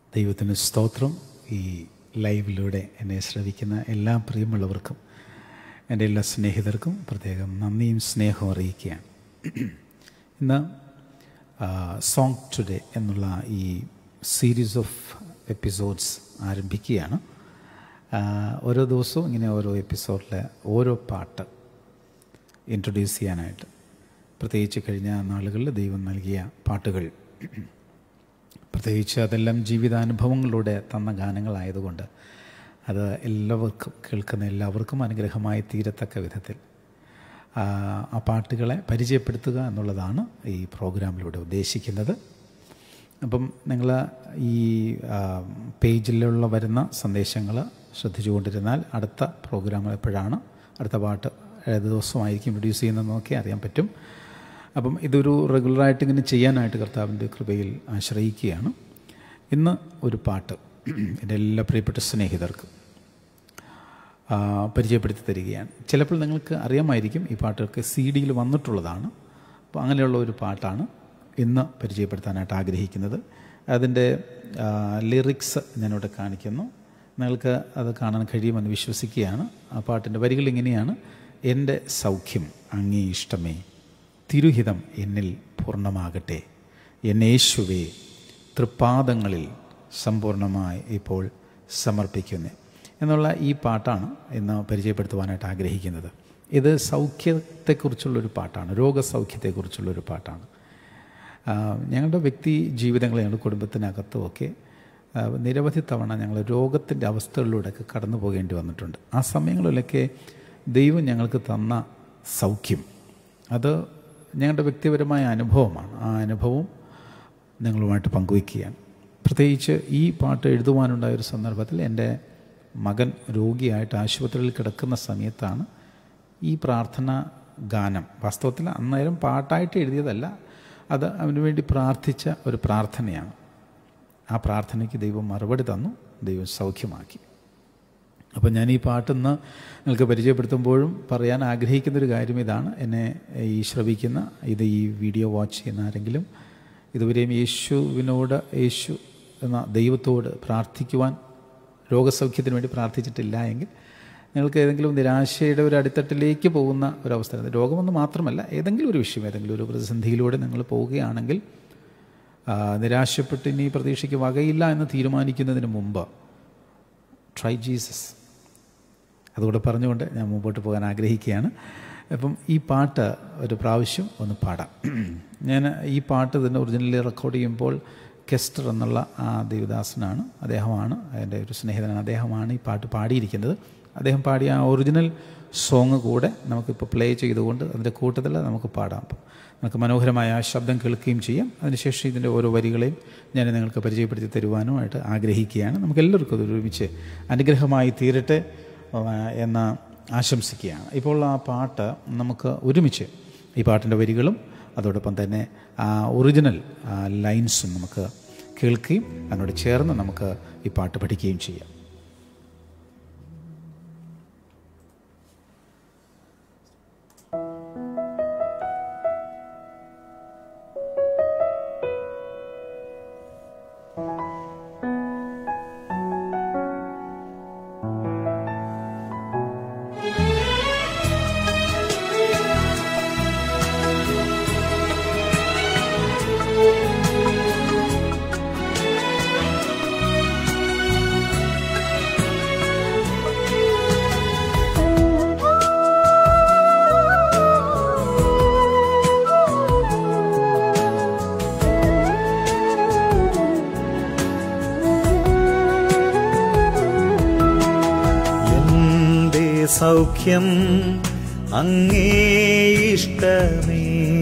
ദൈവത്തിന് സ്തോത്രം ഈ ലൈവിലൂടെ എന്നെ ശ്രവിക്കുന്ന എല്ലാ പ്രിയമുള്ളവർക്കും എൻ്റെ എല്ലാ സ്നേഹിതർക്കും പ്രത്യേകം നന്ദിയും സ്നേഹവും അറിയിക്കുകയാണ് ഇന്ന് സോങ് ടുഡേ എന്നുള്ള ഈ സീരീസ് ഓഫ് എപ്പിസോഡ്സ് ആരംഭിക്കുകയാണ് ആ, ഓരോ ദിവസവും ഇങ്ങനെ ഓരോ എപ്പിസോഡിൽ ഓരോ പാട്ട് ഇൻട്രൊഡ്യൂസ് ചെയ്യാനായിട്ട് പ്രത്യേകിച്ച് കഴിഞ്ഞ നാളുകളിൽ ദൈവം നൽകിയ പാട്ടുകൾ പ്രത്യേകിച്ച് അതെല്ലാം ജീവിതാനുഭവങ്ങളിലൂടെ തന്ന ഗാനങ്ങളായതുകൊണ്ട് അത് എല്ലാവർക്കും കേൾക്കുന്ന എല്ലാവർക്കും അനുഗ്രഹമായി തീരത്തക്ക വിധത്തിൽ ആ, ആ പാട്ടുകളെ പരിചയപ്പെടുത്തുക എന്നുള്ളതാണ് ഈ പ്രോഗ്രാമിലൂടെ ഉദ്ദേശിക്കുന്നത് അപ്പം നിങ്ങൾ ഈ ആ, പേജിലുള്ള വരുന്ന സന്ദേശങ്ങൾ ശ്രദ്ധിച്ചുകൊണ്ടിരുന്നാൽ അടുത്ത പ്രോഗ്രാം എപ്പോഴാണ് അടുത്ത പാട്ട് ഏത് ദിവസമായിരിക്കും ഇൻട്രൊഡ്യൂസ് ചെയ്യുന്നതെന്നൊക്കെ അറിയാൻ പറ്റും അപ്പം ഇതൊരു റെഗുലറായിട്ട് ഇങ്ങനെ ചെയ്യാനായിട്ട് കർത്താവിൻ്റെ കൃപയിൽ ആശ്രയിക്കുകയാണ് ഇന്ന് ഒരു പാട്ട് എൻ്റെ എല്ലാ പ്രിയപ്പെട്ട സ്നേഹിതർക്കും ആ, പരിചയപ്പെടുത്തി തരികയാണ് ചിലപ്പോൾ നിങ്ങൾക്ക് അറിയാമായിരിക്കും ഈ പാട്ടൊക്കെ സി ഡിയിൽ വന്നിട്ടുള്ളതാണ് അപ്പോൾ അങ്ങനെയുള്ള ഒരു പാട്ടാണ് ഇന്ന് പരിചയപ്പെടുത്താനായിട്ട് ആഗ്രഹിക്കുന്നത് അതിൻ്റെ ലിറിക്സ് ഞാനിവിടെ കാണിക്കുന്നു നിങ്ങൾക്ക് അത് കാണാൻ കഴിയുമെന്ന് വിശ്വസിക്കുകയാണ് ആ പാട്ടിൻ്റെ വരികൾ ഇങ്ങനെയാണ് എൻ്റെ സൗഖ്യം അങ്ങേ ഇഷ്ടമേ തിരുഹിതം എന്നിൽ പൂർണ്ണമാകട്ടെ എന്നേശുവേ തൃപ്പാദങ്ങളിൽ സമ്പൂർണ്ണമായി ഇപ്പോൾ സമർപ്പിക്കുന്നു എന്നുള്ള ഈ പാട്ടാണ് ഇന്ന് പരിചയപ്പെടുത്തുവാനായിട്ട് ആഗ്രഹിക്കുന്നത് ഇത് സൗഖ്യത്തെക്കുറിച്ചുള്ളൊരു പാട്ടാണ് രോഗസൗഖ്യത്തെക്കുറിച്ചുള്ളൊരു പാട്ടാണ് ആ, ഞങ്ങളുടെ വ്യക്തി ജീവിതങ്ങൾ ഞങ്ങളുടെ കുടുംബത്തിനകത്തുമൊക്കെ ആ, നിരവധി തവണ ഞങ്ങൾ രോഗത്തിൻ്റെ അവസ്ഥകളിലൂടെയൊക്കെ കടന്നു പോകേണ്ടി വന്നിട്ടുണ്ട് ആ സമയങ്ങളിലൊക്കെ ദൈവം ഞങ്ങൾക്ക് തന്ന സൗഖ്യം അത് ഞങ്ങളുടെ വ്യക്തിപരമായ അനുഭവമാണ് ആ അനുഭവം നിങ്ങളുമായിട്ട് പങ്കുവയ്ക്കുകയാണ് പ്രത്യേകിച്ച് ഈ പാട്ട് എഴുതുവാനുണ്ടായ ഒരു സന്ദർഭത്തിൽ എൻ്റെ മകൻ രോഗിയായിട്ട് ആശുപത്രിയിൽ കിടക്കുന്ന സമയത്താണ് ഈ പ്രാർത്ഥന ഗാനം വാസ്തവത്തിൽ അന്നേരം പാട്ടായിട്ട് എഴുതിയതല്ല അത് അവന് വേണ്ടി പ്രാർത്ഥിച്ച ഒരു പ്രാർത്ഥനയാണ് ആ പ്രാർത്ഥനയ്ക്ക് ദൈവം മറുപടി തന്നു ദൈവം സൗഖ്യമാക്കി അപ്പോൾ ഞാൻ ഈ പാട്ടിന്ന് നിങ്ങൾക്ക് പരിചയപ്പെടുത്തുമ്പോഴും പറയാൻ ആഗ്രഹിക്കുന്നൊരു കാര്യം ഇതാണ് എന്നെ ഈ ശ്രവിക്കുന്ന ഇത് ഈ വീഡിയോ വാച്ച് ചെയ്യുന്ന ആരെങ്കിലും ഇതുവരെയും യേശുവിനോട് യേശു എന്ന ദൈവത്തോട് പ്രാർത്ഥിക്കുവാൻ രോഗസൗഖ്യത്തിന് വേണ്ടി പ്രാർത്ഥിച്ചിട്ടില്ല എങ്കിൽ നിങ്ങൾക്ക് ഏതെങ്കിലും നിരാശയുടെ ഒരു അടിത്തട്ടിലേക്ക് പോകുന്ന ഒരവസ്ഥ രോഗമൊന്നും മാത്രമല്ല ഏതെങ്കിലും ഒരു വിഷയം ഏതെങ്കിലും ഒരു പ്രതിസന്ധിയിലൂടെ നിങ്ങൾ പോവുകയാണെങ്കിൽ ആ, നിരാശപ്പെട്ട് ഇനി പ്രതീക്ഷയ്ക്ക് വകയില്ല എന്ന് തീരുമാനിക്കുന്നതിന് മുമ്പ് ട്രൈ ജീസസ് അതുകൂടെ പറഞ്ഞുകൊണ്ട് ഞാൻ മുമ്പോട്ട് പോകാൻ ആഗ്രഹിക്കുകയാണ് അപ്പം ഈ പാട്ട് ഒരു പ്രാവശ്യം ഒന്ന് പാടാം ഞാൻ ഈ പാട്ട് തന്നെ ഒറിജിനലി റെക്കോർഡ് ചെയ്യുമ്പോൾ കെസ്റ്റർ എന്നുള്ള ആ ദേവദാസനാണ് അദ്ദേഹമാണ് എൻ്റെ ഒരു സ്നേഹിതനാണ് അദ്ദേഹമാണ് ഈ പാട്ട് പാടിയിരിക്കുന്നത് അദ്ദേഹം പാടിയ ആ ഒറിജിനൽ സോങ് കൂടെ നമുക്കിപ്പോൾ പ്ലേ ചെയ്തുകൊണ്ട് അതിൻ്റെ കൂട്ടത്തിൽ നമുക്ക് പാടാം അപ്പം നമുക്ക് മനോഹരമായ ആ ശബ്ദം കേൾക്കുകയും ചെയ്യാം അതിനുശേഷം ഇതിൻ്റെ ഓരോ വരികളെയും ഞാൻ നിങ്ങൾക്ക് പരിചയപ്പെടുത്തി തരുവാനുമായിട്ട് ആഗ്രഹിക്കുകയാണ് നമുക്ക് എല്ലാവർക്കും അത് ഒരുമിച്ച് അനുഗ്രഹമായി തീരട്ടെ ആ, എന്ന് ആശംസിക്കുകയാണ് ഇപ്പോൾ ആ പാട്ട് നമുക്ക് ഒരുമിച്ച് ഈ പാട്ടിൻ്റെ വരികളും അതോടൊപ്പം തന്നെ ആ ഒറിജിനൽ ആ ലൈൻസും നമുക്ക് കേൾക്കുകയും അതിനോട് ചേർന്ന് നമുക്ക് ഈ പാട്ട് പഠിക്കുകയും ചെയ്യാം എന്റെ സൗഖ്യം അങ്ങേ ഇഷ്ടമേ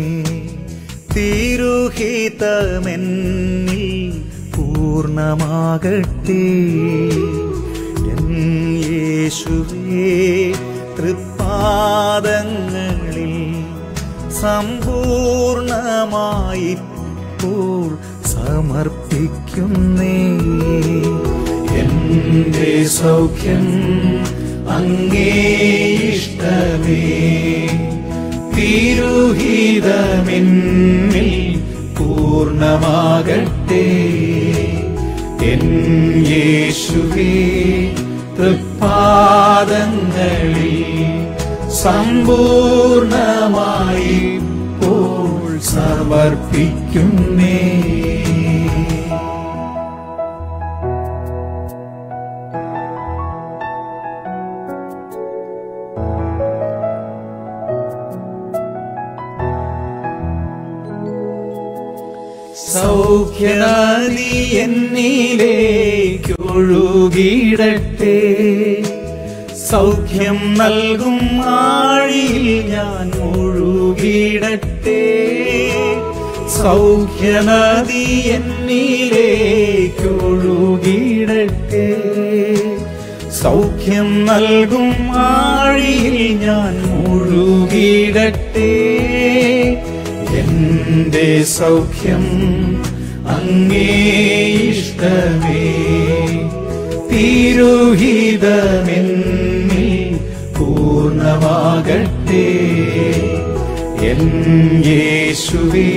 തിരുഹിതമെന്നിൽ പൂർണ്ണമാകട്ടെ എൻ യേശുവേ തൃപ്പാദങ്ങളിൽ സമ്പൂർണമായി ഇപ്പോൾ സമർപ്പിക്കുന്നേ എന്റെ സൗഖ്യം അങ്ങേ ഇഷ്ടമേ തിരുഹിതമെന്നിൽ പൂർണ്ണമാകട്ടെ എൻ യേശുവേ തൃപ്പാദങ്ങളിൽ സമ്പൂർണമായി ഇപ്പോൾ സമർപ്പിക്കുന്നേ സൗഖ്യനദി എന്നിലേക്കൊഴുകിയിടട്ടെ സൗഖ്യം നൽകും ആഴിയിൽ ഞാൻ മുഴുകിയിടട്ടെ സൗഖ്യനദി എന്നിലേക്കൊഴുകിയിടട്ടെ സൗഖ്യം നൽകും ആഴിയിൽ ഞാൻ മുഴുകിയിടട്ടെ എന്റെ സൗഖ്യം അങ്ങേ ഇഷ്ടമേ തിരുഹിതമെന്നിൽ പൂർണ്ണമാകട്ടെ എൻ യേശുവേ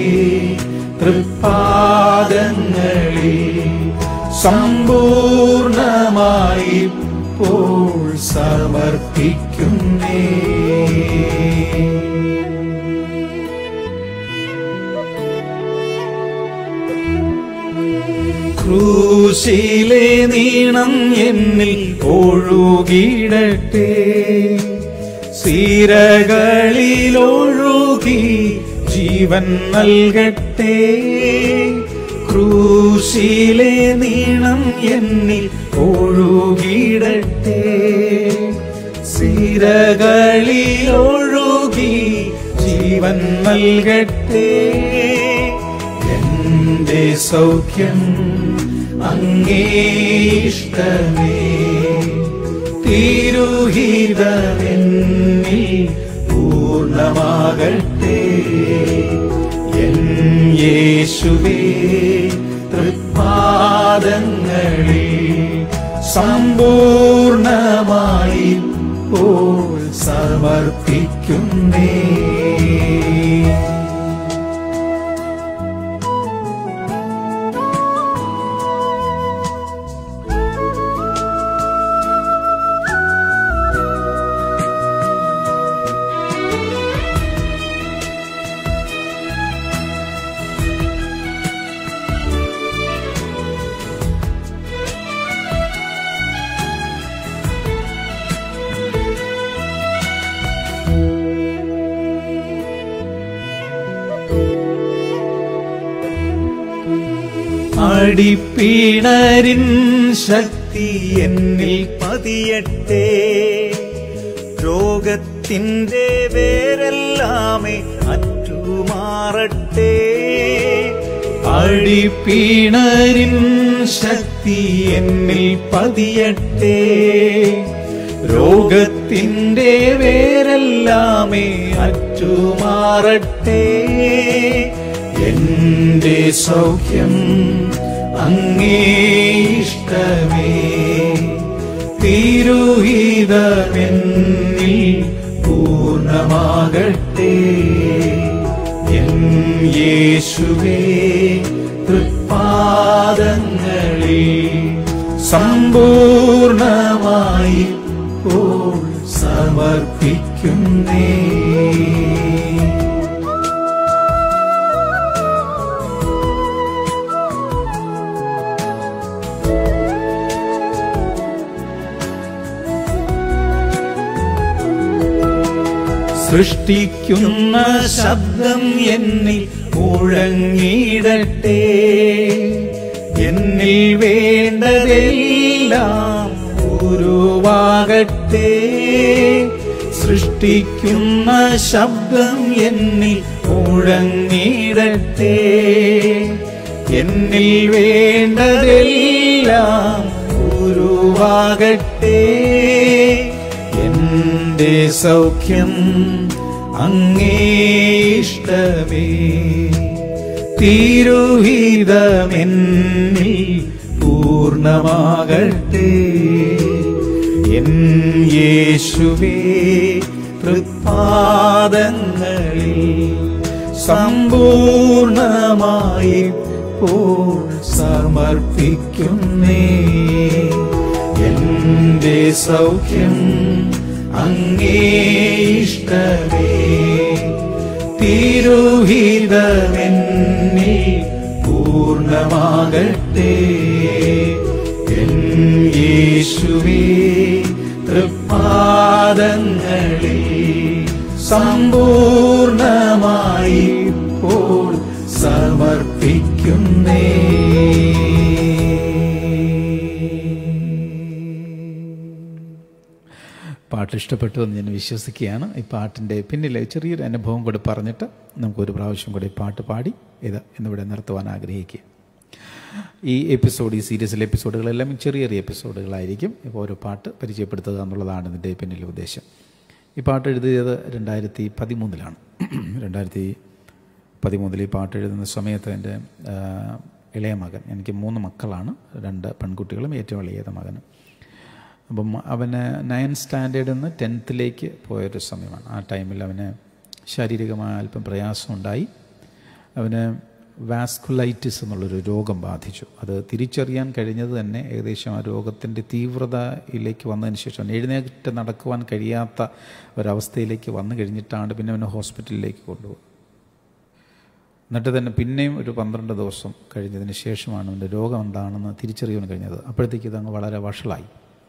തൃപ്പാദങ്ങളിൽ സമ്പൂർണമായി ഇപ്പോൾ സമർപ്പിക്കുന്നേ ക്രൂശിലെ നീണം എന്നിൽ ഒഴുകിടട്ടെ സീരകളിൽ ഒഴുകി ജീവൻ നൽകട്ടെ ക്രൂശിലെ നീണം എന്നിൽ ഒഴുകിടട്ടെ സീരകളിൽ ഒഴുകി ജീവൻ നൽകട്ടെ എന്റെ സൗഖ്യം അങ്ങേ ഇഷ്ടമേ തിരുഹിതമെന്നിൽ പൂർണ്ണമാകട്ടെ എൻ യേശുവേ തൃപ്പാദങ്ങളിൽ സമ്പൂർണമായി ഇപ്പോൾ സമർപ്പിക്കുന്നേ അടിപ്പീണരിൻ ശക്തി എന്നിൽ പതിയട്ടെ രോഗത്തിൻ്റെ വേരെല്ലാമേ അറ്റുമാറട്ടെ അടിപ്പീണരിൻ ശക്തി എന്നിൽ പതിയട്ടെ രോഗത്തിൻ്റെ വേരെല്ലാമേ അറ്റുമാറട്ടെ എന്റെ സൗഖ്യം അങ്ങേ ഇഷ്ടമേ തിരുഹിതമെന്നിൽ പൂർണ്ണമാകട്ടെ എൻ യേശുവേ തൃപ്പാദങ്ങളിൽ സമ്പൂർണമായി ഇപ്പോൾ സമർപ്പിക്കുന്നേ സൃഷ്ടിക്കുന്ന ശബ്ദം എന്നിൽ മുഴങ്ങിടട്ടെ എന്നിൽ വേണ്ടതെല്ലാം ഉരുവാകട്ടെ സൃഷ്ടിക്കുന്ന ശബ്ദം എന്നിൽ മുഴങ്ങിടട്ടെ എന്നിൽ വേണ്ടതെല്ലാം ഉരുവാകട്ടെ എന്റെ സൗഖ്യം അങ്ങേ ഇഷ്ടമേ തിരുഹിതമെന്നിൽ പൂർണ്ണമാകട്ടെ എൻ യേശുവേ തൃപ്പാദങ്ങളിൽ സമ്പൂർണമായി ഇപ്പോൾ സമർപ്പിക്കുന്നേ എന്റെ സൗഖ്യം അങ്ങേ ഇഷ്ടമേ തിരുഹിതമെന്നിൽ പൂർണ്ണമാകട്ടെ എൻ യേശുവേ തൃപ്പാദങ്ങളിൽ സമ്പൂർണമായി ഇപ്പോൾ സമർപ്പിക്കുന്നേ പാട്ട് ഇഷ്ടപ്പെട്ടു എന്ന് ഞാൻ വിശ്വസിക്കുകയാണ് ഈ പാട്ടിൻ്റെ പിന്നിലെ ചെറിയൊരു അനുഭവം കൂടി പറഞ്ഞിട്ട് നമുക്കൊരു പ്രാവശ്യം കൂടി പാട്ട് പാടി ഇത് ഇന്നിവിടെ നിർത്തുവാൻ ആഗ്രഹിക്കുക ഈ എപ്പിസോഡ് ഈ സീരീസിലെ എപ്പിസോഡുകളെല്ലാം ചെറിയ ചെറിയ എപ്പിസോഡുകളായിരിക്കും ഇപ്പോൾ ഓരോ പാട്ട് പരിചയപ്പെടുത്തുക എന്നുള്ളതാണ് ഇതിൻ്റെ പിന്നിലെ ഉദ്ദേശം ഈ പാട്ട് എഴുതിയത് രണ്ടായിരത്തി പതിമൂന്നിലാണ് രണ്ടായിരത്തി പതിമൂന്നിൽ ഈ പാട്ട് എഴുതുന്ന സമയത്ത് എൻ്റെ ആ, ഇളയ മകൻ എനിക്ക് മൂന്ന് മക്കളാണ് രണ്ട് പെൺകുട്ടികളും ഏറ്റവും ഇളയത് മകനും അപ്പം അവന് നയൻ സ്റ്റാൻഡേർഡിൽ നിന്ന് ടെൻത്തിലേക്ക് പോയൊരു സമയമാണ് ആ ടൈമിൽ അവന് ശാരീരികമായ അല്പം പ്രയാസമുണ്ടായി അവന് വാസ്കുലൈറ്റിസ് എന്നുള്ളൊരു രോഗം ബാധിച്ചു അത് തിരിച്ചറിയാൻ കഴിഞ്ഞത് തന്നെ ഏകദേശം ആ രോഗത്തിൻ്റെ തീവ്രതയിലേക്ക് വന്നതിന് ശേഷം എഴുന്നേറ്റ് നടക്കുവാൻ കഴിയാത്ത ഒരവസ്ഥയിലേക്ക് വന്നു കഴിഞ്ഞിട്ടാണ് പിന്നെ അവനെ ഹോസ്പിറ്റലിലേക്ക് കൊണ്ടുപോകുന്നത് എന്നിട്ട് തന്നെ പിന്നെയും ഒരു പന്ത്രണ്ട് ദിവസം കഴിഞ്ഞതിന് ശേഷമാണ് അവൻ്റെ രോഗം എന്താണെന്ന് തിരിച്ചറിയാൻ കഴിഞ്ഞത് അപ്പോഴത്തേക്ക് ഇതങ്ങ് വളരെ വഷളായി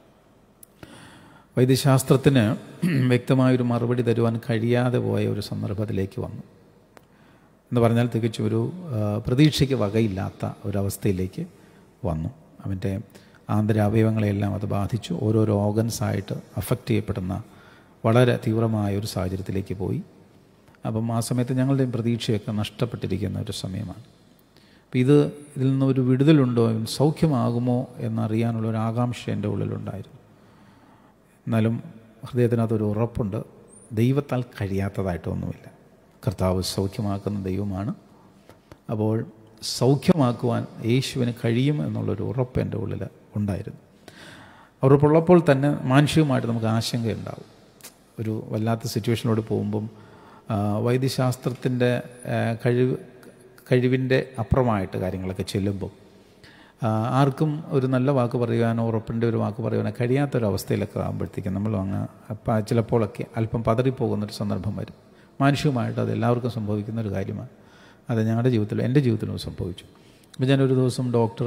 വൈദ്യശാസ്ത്രത്തിന് വ്യക്തമായൊരു മറുപടി തരുവാൻ കഴിയാതെ പോയ ഒരു സന്ദർഭത്തിലേക്ക് വന്നു എന്ന് പറഞ്ഞാൽ തികച്ചും ഒരു ആ, പ്രതീക്ഷയ്ക്ക് വകയില്ലാത്ത ഒരവസ്ഥയിലേക്ക് വന്നു അവൻ്റെ ആന്തരാവയവങ്ങളെല്ലാം അത് ബാധിച്ചു ഓരോരോ ഓർഗൻസായിട്ട് അഫക്റ്റ് ചെയ്യപ്പെടുന്ന വളരെ തീവ്രമായ ഒരു സാഹചര്യത്തിലേക്ക് പോയി അപ്പം ആ സമയത്ത് ഞങ്ങളുടെയും പ്രതീക്ഷയൊക്കെ നഷ്ടപ്പെട്ടിരിക്കുന്ന ഒരു സമയമാണ് അപ്പം ഇത് ഇതിൽ നിന്ന് ഒരു വിടുതലുണ്ടോ ഇവൻ സൗഖ്യമാകുമോ എന്നറിയാനുള്ള ഒരു ആകാംക്ഷ എൻ്റെ ഉള്ളിലുണ്ടായിരുന്നു എന്നാലും ഹൃദയത്തിനകത്തൊരു ഉറപ്പുണ്ട് ദൈവത്താൽ കഴിയാത്തതായിട്ടൊന്നുമില്ല കർത്താവ് സൗഖ്യമാക്കുന്ന ദൈവമാണ് അപ്പോൾ സൗഖ്യമാക്കുവാൻ യേശുവിന് കഴിയും എന്നുള്ളൊരു ഉറപ്പ് എൻ്റെ ഉള്ളിൽ ഉണ്ടായിരുന്നു ഉറപ്പുള്ളപ്പോൾ തന്നെ മാനുഷികമായിട്ട് നമുക്ക് ആശങ്കയുണ്ടാവും ഒരു വല്ലാത്ത സിറ്റുവേഷനിലൂടെ പോകുമ്പം ആ, വൈദ്യശാസ്ത്രത്തിൻ്റെ ആ, കഴിവ് കഴിവിൻ്റെ അപ്പുറമായിട്ട് കാര്യങ്ങളൊക്കെ ചെല്ലുമ്പോൾ ആ, ആർക്കും ഒരു നല്ല വാക്ക് പറയുവാനോ ഉറപ്പിൻ്റെ ഒരു വാക്ക് പറയുവാനോ കഴിയാത്തൊരവസ്ഥയിലൊക്കെ ആകുമ്പോഴത്തേക്കും നമ്മൾ അങ്ങ് അപ്പം ചിലപ്പോഴൊക്കെ അല്പം പതറിപ്പോകുന്നൊരു സന്ദർഭം വരും മാനുഷികമായിട്ട് അത് എല്ലാവർക്കും സംഭവിക്കുന്ന ഒരു കാര്യമാണ് അത് ഞങ്ങളുടെ ജീവിതത്തിലും എൻ്റെ ജീവിതത്തിലും സംഭവിച്ചു അപ്പോൾ ഞാനൊരു ദിവസം ഡോക്ടർ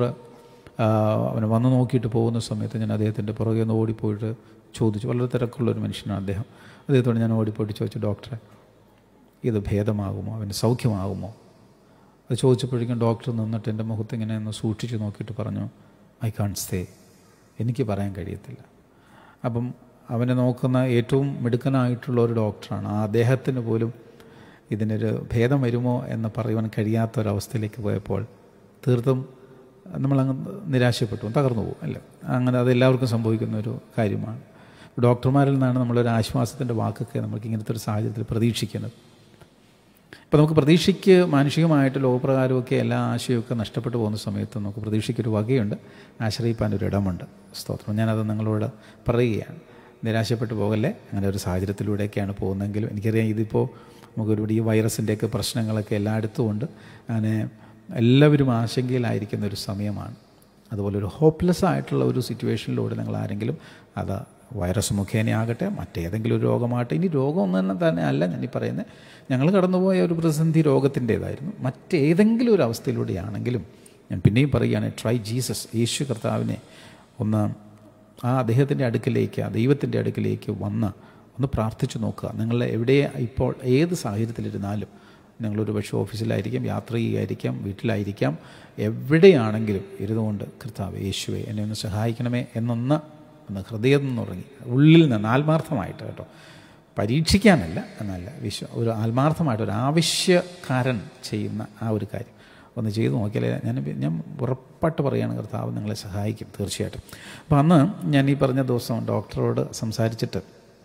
അവനെ വന്ന് നോക്കിയിട്ട് പോകുന്ന സമയത്ത് ഞാൻ അദ്ദേഹത്തിൻ്റെ പുറകെ ഒന്ന് ഓടിപ്പോയിട്ട് ചോദിച്ചു വളരെ തിരക്കുള്ളൊരു മനുഷ്യനാണ് അദ്ദേഹം അദ്ദേഹത്തോട് ഞാൻ ഓടിപ്പോയിട്ട് ചോദിച്ചു ഡോക്ടറെ ഇത് ഭേദമാകുമോ അവന് സൗഖ്യമാകുമോ അത് ചോദിച്ചപ്പോഴേക്കും ഡോക്ടർ നിന്നിട്ട് എൻ്റെ മുഖത്ത് ഇങ്ങനെ ഒന്ന് സൂക്ഷിച്ച് നോക്കിയിട്ട് പറഞ്ഞു ഐ കാൺ സേ എനിക്ക് പറയാൻ കഴിയത്തില്ല അപ്പം അവനെ നോക്കുന്ന ഏറ്റവും മിടുക്കനായിട്ടുള്ള ഒരു ഡോക്ടറാണ് ആ അദ്ദേഹത്തിന് പോലും ഇതിനൊരു ഭേദം വരുമോ എന്ന് പറയുവാൻ കഴിയാത്ത ഒരവസ്ഥയിലേക്ക് പോയപ്പോൾ തീർത്തും നമ്മളങ്ങ് നിരാശപ്പെട്ടു തകർന്നു പോകും അല്ലേ അങ്ങനെ അത് എല്ലാവർക്കും സംഭവിക്കുന്ന ഒരു കാര്യമാണ് ഡോക്ടർമാരിൽ നിന്നാണ് നമ്മളൊരു ആശ്വാസത്തിൻ്റെ വാക്കൊക്കെ നമുക്ക് ഇങ്ങനത്തെ ഒരു സാഹചര്യത്തിൽ പ്രതീക്ഷിക്കുന്നത് ഇപ്പോൾ നമുക്ക് പ്രതീക്ഷയ്ക്ക് മാനുഷികമായിട്ട് ലോകപ്രകാരമൊക്കെ എല്ലാ ആശയമൊക്കെ നഷ്ടപ്പെട്ടു പോകുന്ന സമയത്ത് നമുക്ക് പ്രതീക്ഷയ്ക്കൊരു വകയുണ്ട് ആശ്രയിപ്പാൻ ഒരു ഇടമുണ്ട് സ്തോത്രം ഞാനത് നിങ്ങളോട് പറയുകയാണ് നിരാശപ്പെട്ടു പോകല്ലേ അങ്ങനെ ഒരു സാഹചര്യത്തിലൂടെയൊക്കെയാണ് പോകുന്നതെങ്കിലും എനിക്കറിയാം ഇതിപ്പോൾ നമുക്കൊരുപാട് ഈ വൈറസിൻ്റെയൊക്കെ പ്രശ്നങ്ങളൊക്കെ എല്ലായിടത്തും ഉണ്ട് അങ്ങനെ എല്ലാവരും ആശങ്കയിലായിരിക്കുന്ന ഒരു സമയമാണ് അതുപോലെ ഒരു ഹോപ്പ്ലെസ് ആയിട്ടുള്ള ഒരു സിറ്റുവേഷനിലൂടെ നിങ്ങൾ ആരെങ്കിലും അത് വൈറസ് മുഖേനയാകട്ടെ മറ്റേതെങ്കിലും ഒരു രോഗമാകട്ടെ ഇനി രോഗമൊന്നും തന്നെ തന്നെ അല്ല ഞാൻ ഈ പറയുന്നത് ഞങ്ങൾ കടന്നുപോയ ഒരു പ്രതിസന്ധി രോഗത്തിൻ്റേതായിരുന്നു മറ്റേതെങ്കിലും ഒരു അവസ്ഥയിലൂടെയാണെങ്കിലും ഞാൻ പിന്നെയും പറയുകയാണ് ട്രൈ ജീസസ് യേശു കർത്താവിനെ ഒന്ന് ആ അദ്ദേഹത്തിൻ്റെ അടുക്കിലേക്ക് ആ ദൈവത്തിൻ്റെ അടുക്കിലേക്ക് വന്ന് ഒന്ന് പ്രാർത്ഥിച്ചു നോക്കുക നിങ്ങൾ എവിടെ ഇപ്പോൾ ഏത് സാഹചര്യത്തിലിരുന്നാലും നിങ്ങളൊരു പക്ഷേ ഓഫീസിലായിരിക്കാം യാത്ര ചെയ്യുകയായിരിക്കാം വീട്ടിലായിരിക്കാം എവിടെയാണെങ്കിലും ഇരുന്നുകൊണ്ട് കർത്താവ് യേശുവെ എന്നെ ഒന്ന് സഹായിക്കണമേ എന്നൊന്ന് ഒന്ന് ഹൃദയം നിന്നുറങ്ങി ഉള്ളിൽ നിന്ന് ആത്മാർത്ഥമായിട്ട് കേട്ടോ പരീക്ഷിക്കാനല്ല എന്നല്ല വിശ്വ ഒരു ആത്മാർത്ഥമായിട്ട് ഒരു ആവശ്യക്കാരൻ ചെയ്യുന്ന ആ ഒരു കാര്യം ഒന്ന് ചെയ്തു നോക്കിയാലേ ഞാൻ ഞാൻ ഉറപ്പായിട്ട് പറയുകയാണ് കർത്താവ് നിങ്ങളെ സഹായിക്കും തീർച്ചയായിട്ടും അപ്പോൾ അന്ന് ഞാൻ ഈ പറഞ്ഞ ദിവസം ഡോക്ടറോട് സംസാരിച്ചിട്ട്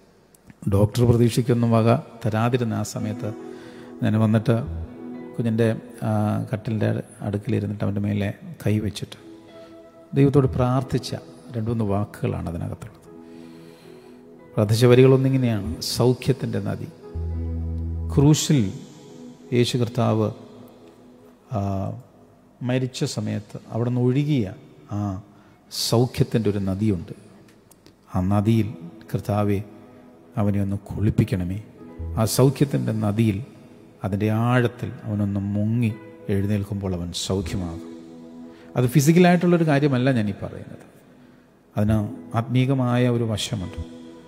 ഡോക്ടർ പ്രതീക്ഷിക്കൊന്നും വക തരാതിരുന്ന ആ സമയത്ത് ഞാൻ വന്നിട്ട് കുഞ്ഞിൻ്റെ കട്ടിലിൻ്റെ അടുക്കിലിരുന്നിട്ട് അവൻ്റെ മേലെ കൈ വെച്ചിട്ട് ദൈവത്തോട് പ്രാർത്ഥിച്ച രണ്ട് മൂന്ന് വാക്കുകളാണ് അതിനകത്തുള്ളത് പ്രാർത്ഥിച്ച വരികളൊന്നിങ്ങനെയാണ് സൗഖ്യത്തിൻ്റെ നദി ക്രൂശിൽ യേശു കർത്താവ് ആ, മരിച്ച സമയത്ത് അവിടെ നിന്ന് ഒഴുകിയ ആ സൗഖ്യത്തിൻ്റെ ഒരു നദിയുണ്ട് ആ നദിയിൽ കർത്താവെ അവനെ ഒന്ന് കുളിപ്പിക്കണമേ ആ സൗഖ്യത്തിൻ്റെ നദിയിൽ അതിൻ്റെ ആഴത്തിൽ അവനൊന്ന് മുങ്ങി എഴുന്നേൽക്കുമ്പോൾ അവൻ സൗഖ്യമാകും അത് ഫിസിക്കലായിട്ടുള്ളൊരു കാര്യമല്ല ഞാൻ ഈ പറയുന്നത് അതിന് ആത്മീകമായ ഒരു വശമുണ്ട്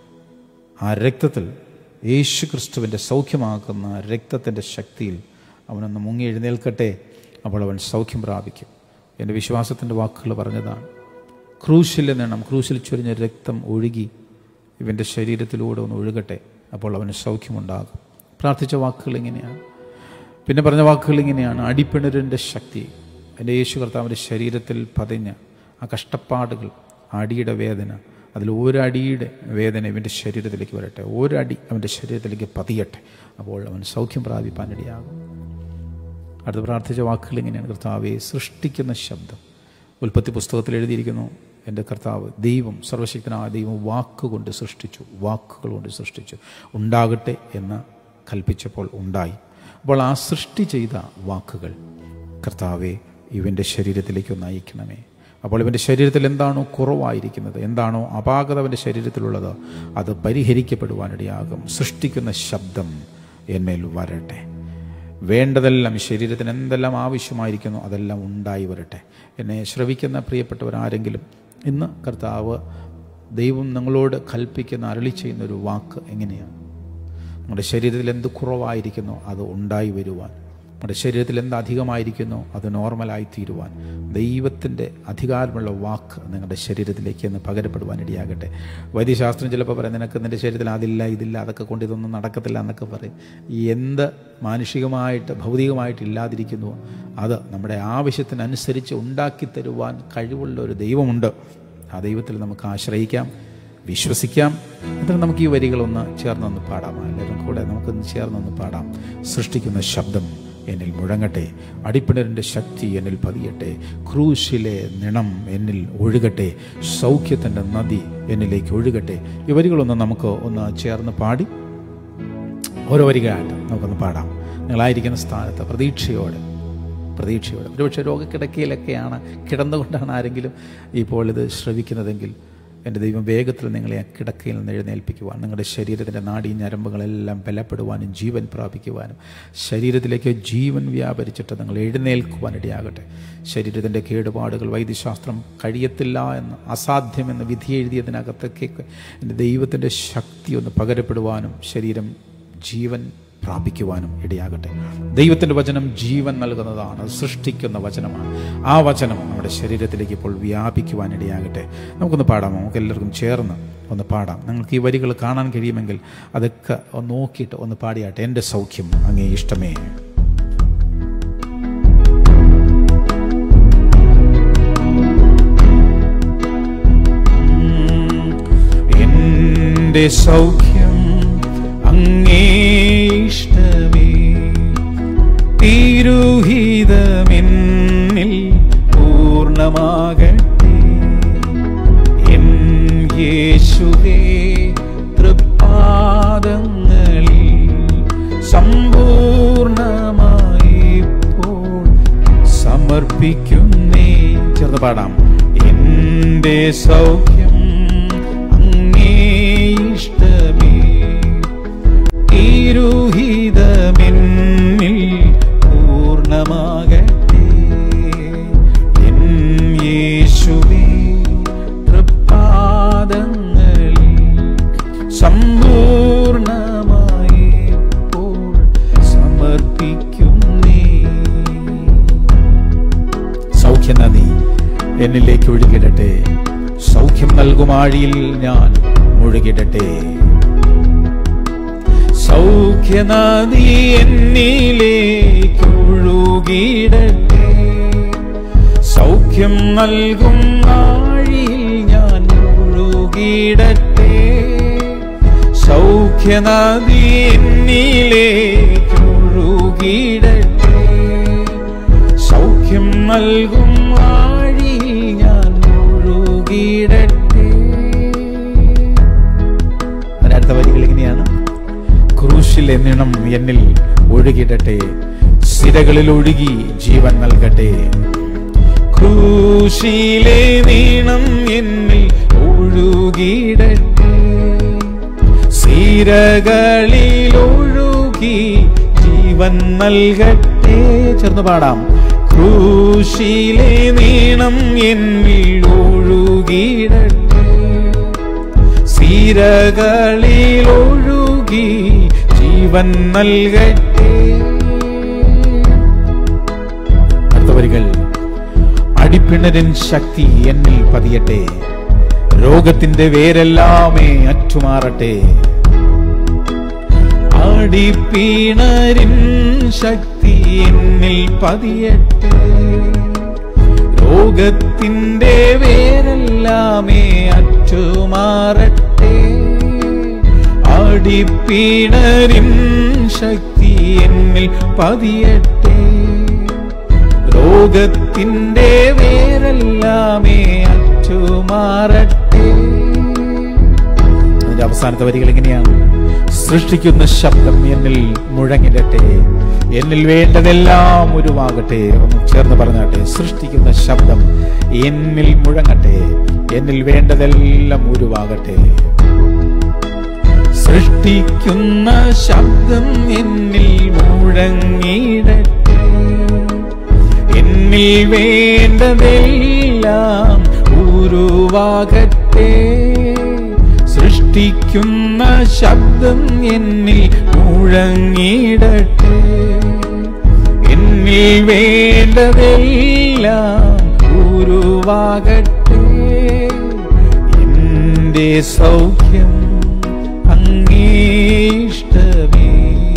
ആ രക്തത്തിൽ യേശു ക്രിസ്തുവിൻ്റെ സൗഖ്യമാക്കുന്ന രക്തത്തിൻ്റെ ശക്തിയിൽ അവനൊന്ന് മുങ്ങി എഴുന്നേൽക്കട്ടെ അപ്പോൾ അവൻ സൗഖ്യം പ്രാപിക്കും എൻ്റെ വിശ്വാസത്തിൻ്റെ വാക്കുകൾ പറഞ്ഞതാണ് ക്രൂശിൽ നിന്നും ക്രൂശിൽ ചൊരിഞ്ഞ രക്തം ഒഴുകി ഇവൻ്റെ ശരീരത്തിലൂടെ ഒന്ന് ഒഴുകട്ടെ അപ്പോൾ അവന് സൗഖ്യമുണ്ടാകും പ്രാർത്ഥിച്ച വാക്കുകൾ ഇങ്ങനെയാണ് പിന്നെ പറഞ്ഞ വാക്കുകൾ ഇങ്ങനെയാണ് അടിപ്പിണരിൻ്റെ ശക്തി എൻ്റെ യേശു കർത്താവിൻ്റെ ശരീരത്തിൽ പതിഞ്ഞ ആ കഷ്ടപ്പാടുകൾ ആ അടിയുടെ വേദന അതിൽ ഒരടിയുടെ വേദന ഇവൻ്റെ ശരീരത്തിലേക്ക് വരട്ടെ ഒരടി അവൻ്റെ ശരീരത്തിലേക്ക് പതിയട്ടെ അപ്പോൾ അവൻ സൗഖ്യം പ്രാപിപ്പാനിടയാകും അടുത്ത പ്രാർത്ഥിച്ച വാക്കുകൾ ഇങ്ങനെയാണ് കർത്താവെ സൃഷ്ടിക്കുന്ന ശബ്ദം ഉൽപ്പത്തി പുസ്തകത്തിൽ എഴുതിയിരിക്കുന്നു എൻ്റെ കർത്താവ് ദൈവം സർവശക്തനായ ദൈവം വാക്കുകൊണ്ട് സൃഷ്ടിച്ചു വാക്കുകൾ കൊണ്ട് സൃഷ്ടിച്ചു ഉണ്ടാകട്ടെ എന്ന് കൽപ്പിച്ചപ്പോൾ ഉണ്ടായി അപ്പോൾ ആ സൃഷ്ടി ചെയ്ത വാക്കുകൾ കർത്താവെ ഇവൻ്റെ ശരീരത്തിലേക്ക് ഒന്ന് അയക്കണമേ അപ്പോൾ ഇവൻ്റെ ശരീരത്തിൽ എന്താണോ കുറവായിരിക്കുന്നത് എന്താണോ അപാകത അവൻ്റെ ശരീരത്തിലുള്ളത് അത് പരിഹരിക്കപ്പെടുവാനിടയാകും സൃഷ്ടിക്കുന്ന ശബ്ദം എന്മേൽ വരട്ടെ വേണ്ടതെല്ലാം ഈ ശരീരത്തിന് എന്തെല്ലാം ആവശ്യമായിരിക്കുന്നു അതെല്ലാം ഉണ്ടായി വരട്ടെ എന്നെ ശ്രവിക്കുന്ന പ്രിയപ്പെട്ടവരാരെങ്കിലും ഇന്ന് കർത്താവ് ദൈവം നിങ്ങളോട് കൽപ്പിക്കുന്ന അരളി ചെയ്യുന്ന ഒരു വാക്ക് എങ്ങനെയാണ് നമ്മുടെ ശരീരത്തിൽ എന്ത് കുറവായിരിക്കുന്നോ അത് ഉണ്ടായി വരുവാൻ നമ്മുടെ ശരീരത്തിൽ എന്ത് അധികമായിരിക്കുന്നോ അത് നോർമലായി തീരുവാൻ ദൈവത്തിൻ്റെ അധികാരമുള്ള വാക്ക് നിങ്ങളുടെ ശരീരത്തിലേക്ക് എന്ന് പകരപ്പെടുവാൻ ഇടയാകട്ടെ വൈദ്യശാസ്ത്രം ചിലപ്പോൾ പറയും നിനക്ക് നിൻ്റെ ശരീരത്തിൽ അതില്ല ഇതില്ല അതൊക്കെ കൊണ്ട് ഇതൊന്നും നടക്കത്തില്ല എന്നൊക്കെ പറയും ഈ എന്ത് മാനുഷികമായിട്ട് ഭൗതികമായിട്ട് ഇല്ലാതിരിക്കുന്നുവോ അത് നമ്മുടെ ആവശ്യത്തിനനുസരിച്ച് ഉണ്ടാക്കി തരുവാൻ കഴിവുള്ള ഒരു ദൈവമുണ്ട് ആ ദൈവത്തിൽ നമുക്ക് ആശ്രയിക്കാം വിശ്വസിക്കാം എന്നിട്ട് നമുക്ക് ഈ വരികളൊന്ന് ചേർന്നൊന്ന് പാടാം എല്ലാവരും കൂടെ നമുക്കൊന്ന് ചേർന്നൊന്ന് പാടാം സൃഷ്ടിക്കുന്ന ശബ്ദം എന്നിൽ മുഴങ്ങട്ടെ അടിപ്പിണരിൻ്റെ ശക്തി എന്നിൽ പതിയട്ടെ ക്രൂശിലെ നിണം എന്നിൽ ഒഴുകട്ടെ സൗഖ്യത്തിൻ്റെ നദി എന്നിലേക്ക് ഒഴുകട്ടെ ഈ വരികളൊന്ന് നമുക്ക് ഒന്ന് ചേർന്ന് പാടി ഓരോ വരികളായിട്ട് നമുക്കൊന്ന് പാടാം നിങ്ങളായിരിക്കുന്ന സ്ഥാനത്ത് പ്രതീക്ഷയോടെ പ്രതീക്ഷയോടെ ഒരുപക്ഷെ രോഗക്കിടക്കയിലൊക്കെയാണ് കിടന്നുകൊണ്ടാണ് ആരെങ്കിലും ഇപ്പോൾ ഇത് ശ്രവിക്കുന്നതെങ്കിൽ എൻ്റെ ദൈവം വേഗത്തിൽ നിങ്ങളെ ആ കിടക്കയിൽ നിന്ന് എഴുന്നേൽപ്പിക്കുവാൻ നിങ്ങളുടെ ശരീരത്തിൻ്റെ നാടീ ഞരമ്പുകളെല്ലാം ബലപ്പെടുവാനും ജീവൻ പ്രാപിക്കുവാനും ശരീരത്തിലേക്ക് ജീവൻ വ്യാപരിച്ചിട്ട് നിങ്ങൾ എഴുന്നേൽക്കുവാൻ ഇടയാകട്ടെ ശരീരത്തിൻ്റെ കേടുപാടുകൾ വൈദ്യശാസ്ത്രം കഴിയത്തില്ല എന്ന് അസാധ്യമെന്ന് വിധി എഴുതിയതിനകത്തൊക്കെ എൻ്റെ ദൈവത്തിൻ്റെ ശക്തി ഒന്ന് പകരപ്പെടുവാനും ശരീരം ജീവൻ പ്രാപിക്കുവാനും ഇടയാകട്ടെ ദൈവത്തിൻ്റെ വചനം ജീവൻ നൽകുന്നതാണ് അത് സൃഷ്ടിക്കുന്ന വചനമാണ് ആ വചനം നമ്മുടെ ശരീരത്തിലേക്ക് ഇപ്പോൾ വ്യാപിക്കുവാൻ ഇടയാകട്ടെ നമുക്കൊന്ന് പാടാം നമുക്ക് എല്ലാവർക്കും ചേർന്ന് ഒന്ന് പാടാം നിങ്ങൾക്ക് ഈ വരികൾ കാണാൻ കഴിയുമെങ്കിൽ അതൊക്കെ ഒന്ന് നോക്കിയിട്ട് ഒന്ന് പാടിയാട്ടെ എൻ്റെ സൗഖ്യം അങ്ങേ ഇഷ്ടമേ എൻ്റെ സൗഖ്യം അങ്ങേ ഇഷ്ടമേ തിരുഹിതമെന്നിൽ പൂർണ്ണമാകട്ടെ എൻ യേശുവേ തൃപ്പാദങ്ങളിൽ സമ്പൂർണമായി ഇപ്പോൾ സമർപ്പിക്കുന്നേ ചേർന്ന് പാടാം എൻ്റെ സൗഖ്യം അങ്ങേ ഇഷ്ടമേ തിരുഹിതമെന്നിൽ പൂർണ്ണമാകട്ടെ എൻ യേശുവേ തൃപ്പാദങ്ങളിൽ സമ്പൂർണമായി ഇപ്പോൾ സമർപ്പിക്കുന്നേ സൗഖ്യനദി എന്നിലേക്ക് ഒഴുകിടട്ടെ സൗഖ്യം നൽകും ആഴിയിൽ ഞാൻ മുഴുകിടട്ടെ സൗഖ്യനദി എന്നിലേക്ക് ഒഴുകിടട്ടെ സൗഖ്യം നൽകും ആഴിയിൽ ഞാൻ മുഴുകിടട്ടെ സൗഖ്യനദി എന്നിലേക്ക് ഒഴുകിടട്ടെ സൗഖ്യം നൽകും ആഴിയിൽ ഞാൻ മുഴുകിടട്ടെ അതിനടുത്ത വരികൾ ഇങ്ങനെയാണ് ക്രൂശിലെ നിണം എന്നിൽ ഒഴുകിടട്ടെ സിരകളിൽ ഒഴുകി ജീവൻ നൽകട്ടെ ക്രൂശിലെ നീണം എന്നിൽ ഒഴുകിടട്ടെ സീരകളിൽ ഒഴുകി ജീവൻ നൽകട്ടെ ചേർന്ന് പാടാം ക്രൂശിലെ നീണം എന്നിൽ ഒഴുകിടട്ടെ സീരകളിൽ ഒഴുകി ജീവൻ നൽകട്ടെ അടുത്ത വരികൾ അടിപ്പിണരൻ ശക്തി എന്നിൽ പതിയട്ടെ രോഗത്തിന്റെ വേരെല്ലാമേ അറ്റുമാറട്ടെ അടിപ്പിണരിൻ ശക്തി എന്നിൽ പതിയട്ടെ രോഗത്തിന്റെ വേരെല്ലാമേ അറ്റുമാറട്ടെ അടിപ്പിണരിൻ ശക്തി എന്നിൽ പതിയട്ടെ രോഗത്തിന്റെ വേരെല്ലാമേ അറ്റുമാറട്ടെ അതിന്റെ അവസാനത്തെ വരികൾ എങ്ങനെയാണ് സൃഷ്ടിക്കുന്ന ശബ്ദം എന്നിൽ മുഴങ്ങിടട്ടെ എന്നിൽ വേണ്ടതെല്ലാം ഉരുവാകട്ടെ ഒന്ന് ചേർന്ന് പറഞ്ഞാട്ടെ സൃഷ്ടിക്കുന്ന ശബ്ദം എന്നിൽ മുഴങ്ങട്ടെ എന്നിൽ വേണ്ടതെല്ലാം ഉരുവാകട്ടെ സൃഷ്ടിക്കുന്ന ശബ്ദം എന്നിൽ മുഴങ്ങിടട്ടെ എന്നിൽ വേണ്ടതെല്ലാം ഉരുവാകട്ടെ സൃഷ്ടിക്കുന്ന ശബ്ദം എന്നിൽ മുഴങ്ങിടട്ടെ എന്നിൽ വേണ്ടതെല്ലാം ഉരുവാകട്ടെ എന്റെ സൗഖ്യം അങ്ങേഷ്ടമേ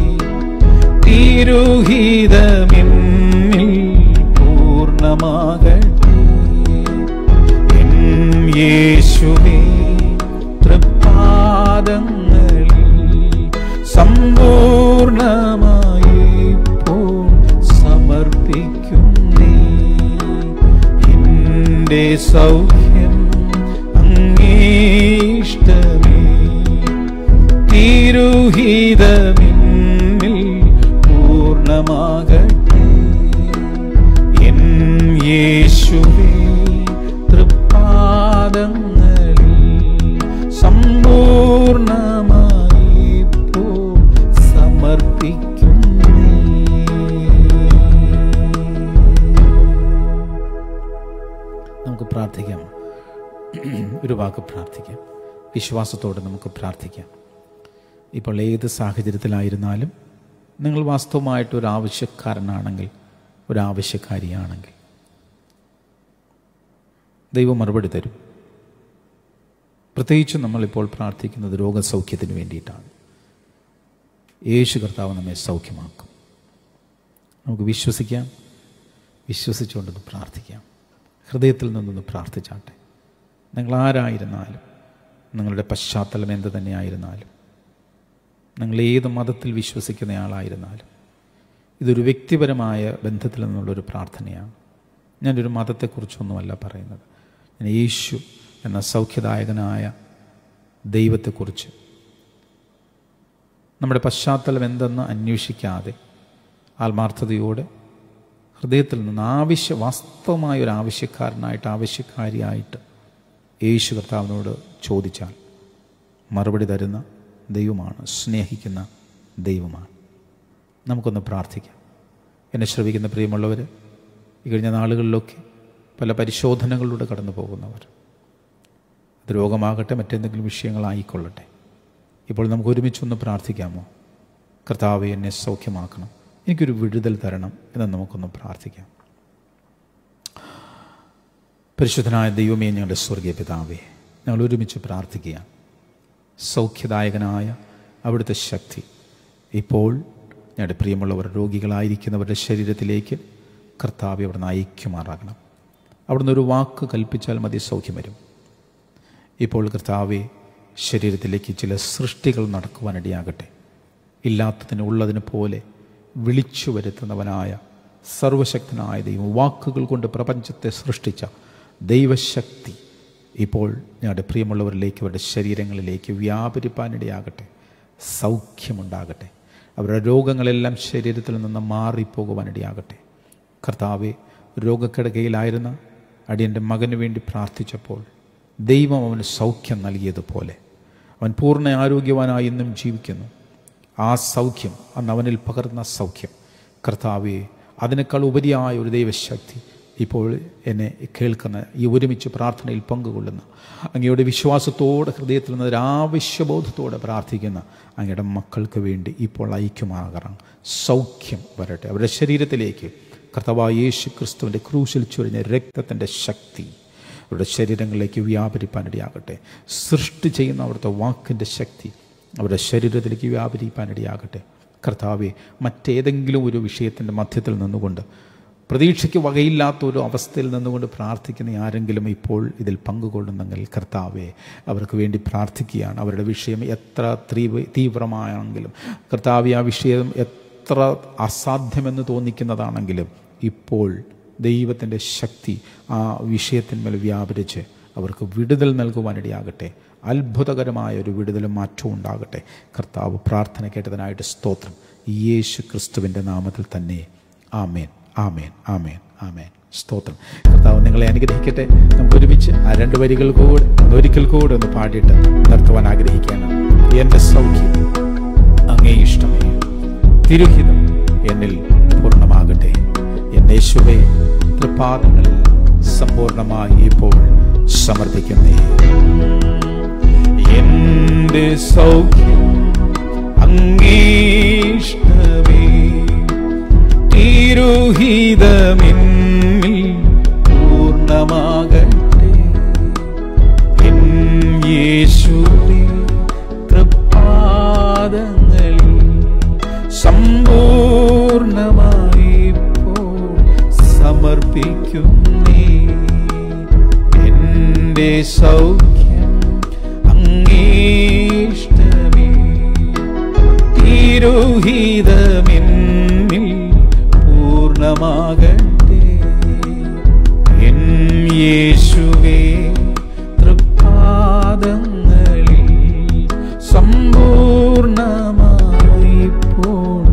തിരുഹിതമെന്നിൽ പൂർണ്ണമാകട്ടെ എൻ യേശുവേ തൃപ്പാദങ്ങളിൽ സമ്പൂർണമായി ഇപ്പോൾ സമർപ്പിക്കുന്നേ എന്റെ സൗഖ്യം അങ്ങേഷ്ടമേ തിരുഹിതമിന്നിൽ പൂർണ്ണമാകട്ടെ എൻ യേശുവേ തൃപ്പാദങ്ങളിൽ സമ്പൂർണമായി ഇപ്പോൾ സമർപ്പിക്കുന്നേ നമുക്ക് പ്രാർത്ഥിക്കാം ഒരു വാക്ക് പ്രാർത്ഥിക്കാം വിശ്വാസത്തോടെ നമുക്ക് പ്രാർത്ഥിക്കാം ഇപ്പോൾ ഏത് സാഹചര്യത്തിലായിരുന്നാലും നിങ്ങൾ വാസ്തവമായിട്ട് ഒരു ആവശ്യക്കാരനാണെങ്കിൽ ഒരു ആവശ്യക്കാരിയാണെങ്കിൽ ദൈവം മറുപടി തരും പ്രത്യേകിച്ച് നമ്മളിപ്പോൾ പ്രാർത്ഥിക്കുന്നത് രോഗസൗഖ്യത്തിന് വേണ്ടിയിട്ടാണ് യേശു കർത്താവ് നമ്മെ സൗഖ്യമാക്കും നമുക്ക് വിശ്വസിക്കാം വിശ്വസിച്ചുകൊണ്ടൊന്ന് പ്രാർത്ഥിക്കാം ഹൃദയത്തിൽ നിന്നൊന്ന് പ്രാർത്ഥിച്ചാട്ടെ നിങ്ങൾ ആരായിരുന്നാലും നിങ്ങളുടെ പശ്ചാത്തലം എന്ത് തന്നെയായിരുന്നാലും നിങ്ങൾ ഏത് മതത്തിൽ വിശ്വസിക്കുന്ന ആളായിരുന്നാലും ഇതൊരു വ്യക്തിപരമായ ബന്ധത്തിൽ നിന്നുള്ളൊരു പ്രാർത്ഥനയാണ് ഞാനൊരു മതത്തെക്കുറിച്ചൊന്നുമല്ല പറയുന്നത് ഞാൻ യേശു എന്ന സൗഖ്യദായകനായ ദൈവത്തെക്കുറിച്ച് നമ്മുടെ പശ്ചാത്തലം എന്തെന്ന് അന്വേഷിക്കാതെ ആത്മാർത്ഥതയോടെ ഹൃദയത്തിൽ നിന്ന് ആവശ്യ വാസ്തവമായ ഒരു ആവശ്യക്കാരനായിട്ട് ആവശ്യക്കാരിയായിട്ട് യേശു കർത്താവിനോട് ചോദിച്ചാൽ മറുപടി തരുന്ന ദൈവമാണ് സ്നേഹിക്കുന്ന ദൈവമാണ് നമുക്കൊന്ന് പ്രാർത്ഥിക്കാം എന്നെ ശ്രവിക്കുന്ന പ്രിയമുള്ളവർ ഈ കഴിഞ്ഞ നാളുകളിലൊക്കെ പല പരിശോധനകളിലൂടെ കടന്നു പോകുന്നവർ അത് രോഗമാകട്ടെ മറ്റെന്തെങ്കിലും വിഷയങ്ങളായിക്കൊള്ളട്ടെ ഇപ്പോൾ നമുക്ക് ഒരുമിച്ചൊന്ന് പ്രാർത്ഥിക്കാമോ കർത്താവെ എന്നെ സൗഖ്യമാക്കണം എനിക്കൊരു വിടുതൽ തരണം എന്ന് നമുക്കൊന്ന് പ്രാർത്ഥിക്കാം പരിശുദ്ധനായ ദൈവമേ ഞങ്ങളുടെ സ്വർഗീയ പിതാവേ ഞങ്ങൾ ഒരുമിച്ച് പ്രാർത്ഥിക്കുക സൗഖ്യദായകനായ അവിടുത്തെ ശക്തി ഇപ്പോൾ ഞങ്ങളുടെ പ്രിയമുള്ളവർ രോഗികളായിരിക്കുന്നവരുടെ ശരീരത്തിലേക്ക് കർത്താവ് അവിടുന്ന് ഐക്യമാറാകണം അവിടുന്ന് ഒരു വാക്ക് കൽപ്പിച്ചാൽ മതി സൗഖ്യം വരും ഇപ്പോൾ കർത്താവെ ശരീരത്തിലേക്ക് ചില സൃഷ്ടികൾ നടക്കുവാനിടയാകട്ടെ ഇല്ലാത്തതിന് ഉള്ളതിന് പോലെ വിളിച്ചു വരുത്തുന്നവനായ സർവശക്തനായ ദൈവം വാക്കുകൾ കൊണ്ട് പ്രപഞ്ചത്തെ സൃഷ്ടിച്ച ദൈവശക്തി ഇപ്പോൾ ഞങ്ങളുടെ പ്രിയമുള്ളവരിലേക്ക് അവരുടെ ശരീരങ്ങളിലേക്ക് വ്യാപരിപ്പാനിടയാകട്ടെ സൗഖ്യമുണ്ടാകട്ടെ അവരുടെ രോഗങ്ങളെല്ലാം ശരീരത്തിൽ നിന്ന് മാറിപ്പോകുവാനിടയാകട്ടെ കർത്താവെ രോഗക്കിടകയിലായിരുന്ന അടിയൻ്റെ മകന് വേണ്ടി പ്രാർത്ഥിച്ചപ്പോൾ ദൈവം അവന് സൗഖ്യം നൽകിയതുപോലെ അവൻ പൂർണ്ണ ആരോഗ്യവാനായി ഇന്നും ജീവിക്കുന്നു ആ സൗഖ്യം അന്ന് അവനിൽ പകർന്ന സൗഖ്യം കർത്താവെ അതിനേക്കാൾ ഉപരിയായ ഒരു ദൈവശക്തി ഇപ്പോൾ എന്നെ കേൾക്കുന്ന ഈ ഒരുമിച്ച് പ്രാർത്ഥനയിൽ പങ്കുകൊള്ളുന്ന അങ്ങയുടെ വിശ്വാസത്തോടെ ഹൃദയത്തിൽ നിന്ന് ഒരു ആവശ്യബോധത്തോടെ പ്രാർത്ഥിക്കുന്ന അങ്ങയുടെ മക്കൾക്ക് വേണ്ടി ഇപ്പോൾ ഐക്യമാകണം സൗഖ്യം വരട്ടെ അവരുടെ ശരീരത്തിലേക്ക് കർത്താവായ യേശു ക്രിസ്തുവിൻ്റെ ക്രൂശിൽ ചൊരിഞ്ഞ രക്തത്തിൻ്റെ ശക്തി അവരുടെ ശരീരങ്ങളിലേക്ക് വ്യാപരിപ്പാനിടയാകട്ടെ സൃഷ്ടി ചെയ്യുന്ന അവിടുത്തെ വാക്കിൻ്റെ ശക്തി അവരുടെ ശരീരത്തിലേക്ക് വ്യാപരിപ്പാനിടയാകട്ടെ കർത്താവെ മറ്റേതെങ്കിലും ഒരു വിഷയത്തിൻ്റെ മധ്യത്തിൽ നിന്നുകൊണ്ട് പ്രതീക്ഷയ്ക്ക് വകയില്ലാത്ത ഒരു അവസ്ഥയിൽ നിന്നുകൊണ്ട് പ്രാർത്ഥിക്കുന്ന ആരെങ്കിലും ഇപ്പോൾ ഇതിൽ പങ്കുകൊള്ളുന്നെങ്കിൽ കർത്താവെ അവർക്ക് വേണ്ടി പ്രാർത്ഥിക്കുകയാണ് അവരുടെ വിഷയം എത്ര തീവ്ര തീവ്രമാണെങ്കിലും കർത്താവെ ആ വിഷയം എത്ര അസാധ്യമെന്ന് തോന്നിക്കുന്നതാണെങ്കിലും ഇപ്പോൾ ദൈവത്തിൻ്റെ ശക്തി ആ വിഷയത്തിന്മേൽ വ്യാപരിച്ച് അവർക്ക് വിടുതൽ നൽകുവാനിടയാകട്ടെ അത്ഭുതകരമായ ഒരു വിടുതലും മാറ്റവും ഉണ്ടാകട്ടെ കർത്താവ് പ്രാർത്ഥന കേട്ടതിനായിട്ട് സ്തോത്രം യേശു ക്രിസ്തുവിൻ്റെ നാമത്തിൽ തന്നെ ആമേൻ ആമേൻ ആമേൻ ആമേൻ സ്തോത്രം കർത്താവ് നിങ്ങളെ അനുഗ്രഹിക്കട്ടെ നമുക്ക് ഒരുമിച്ച് ആ രണ്ട് വരികൾ കൂടെ ഒരിക്കൽ കൂടെ ഒന്ന് പാടിയിട്ട് നിർത്തുവാൻ ആഗ്രഹിക്കുകയാണ് എൻ്റെ സൗഖ്യം അങ്ങേ ഇഷ്ടമേ തിരുഹിതം എന്നിൽ പൂർണ്ണമാകട്ടെ എൻ്റെ യേശുവേ തൃപാദങ്ങളിൽ സമ്പൂർണമായി ഇപ്പോൾ സമർപ്പിക്കുന്നേ എന്റെ സൗഖ്യം അങ്ങേഷ്ടമേ തിരുഹിതമെന്നിൽ പൂർണ്ണമാകട്ടെ എൻ യേശുവേ തൃപ്പാദങ്ങളിൽ സമ്പൂർണമായി ഇപ്പോൾ സമർപ്പിക്കുന്നേ എന്റെ സൗഖ്യം അങ്ങേഷ്ടമേ തിരുഹിതമെന്നിൽ പൂർണ്ണമാകട്ടെ എൻ യേശുവേ തൃപ്പാദങ്ങളിൽ സമ്പൂർണമായി ഇപ്പോൾ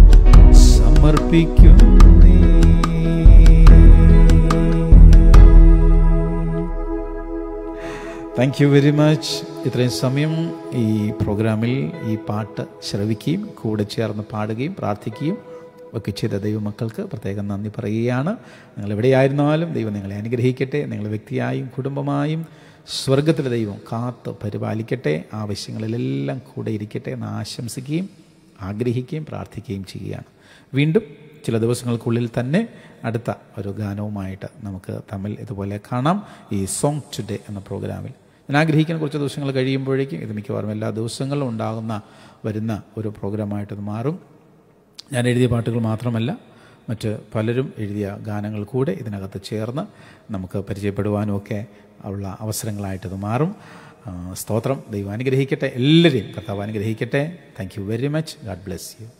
സമർപ്പിക്കുന്നേ താങ്ക് യു വെരി മച്ച് ഇത്രയും സമയം ഈ പ്രോഗ്രാമിൽ ഈ പാട്ട് ശ്രവിക്കുകയും കൂടെ ചേർന്ന് പാടുകയും പ്രാർത്ഥിക്കുകയും ഒക്കെ ചെയ്ത ദൈവമക്കൾക്ക് പ്രത്യേകം നന്ദി പറയുകയാണ് നിങ്ങൾ എവിടെയായിരുന്നാലും ദൈവം നിങ്ങളെ അനുഗ്രഹിക്കട്ടെ നിങ്ങൾ വ്യക്തിയായും കുടുംബമായും സ്വർഗത്തിലെ ദൈവം കാത്ത് പരിപാലിക്കട്ടെ ആവശ്യങ്ങളിലെല്ലാം കൂടെ ഇരിക്കട്ടെ എന്ന് ആശംസിക്കുകയും ആഗ്രഹിക്കുകയും പ്രാർത്ഥിക്കുകയും ചെയ്യുകയാണ് വീണ്ടും ചില ദിവസങ്ങൾക്കുള്ളിൽ തന്നെ അടുത്ത ഒരു ഗാനവുമായിട്ട് നമുക്ക് തമ്മിൽ ഇതുപോലെ കാണാം ഈ സോങ് ടുഡേ എന്ന പ്രോഗ്രാമിൽ ഞാൻ ആഗ്രഹിക്കുന്ന കുറച്ച് ദിവസങ്ങൾ കഴിയുമ്പോഴേക്കും ഇത് മിക്കവാറും എല്ലാ ദിവസങ്ങളിലും ഉണ്ടാകുന്ന വരുന്ന ഒരു പ്രോഗ്രാമായിട്ട് ഇത് മാറും ഞാൻ എഴുതിയ പാട്ടുകൾ മാത്രമല്ല മറ്റ് പലരും എഴുതിയ ഗാനങ്ങൾ കൂടെ ഇതിനകത്ത് ചേർന്ന് നമുക്ക് പരിചയപ്പെടുവാനും ഒക്കെ ഉള്ള അവസരങ്ങളായിട്ട് ഇത് മാറും ആ, സ്തോത്രം ദൈവം അനുഗ്രഹിക്കട്ടെ എല്ലാവരെയും കർത്താവ് അനുഗ്രഹിക്കട്ടെ thank you very much God bless U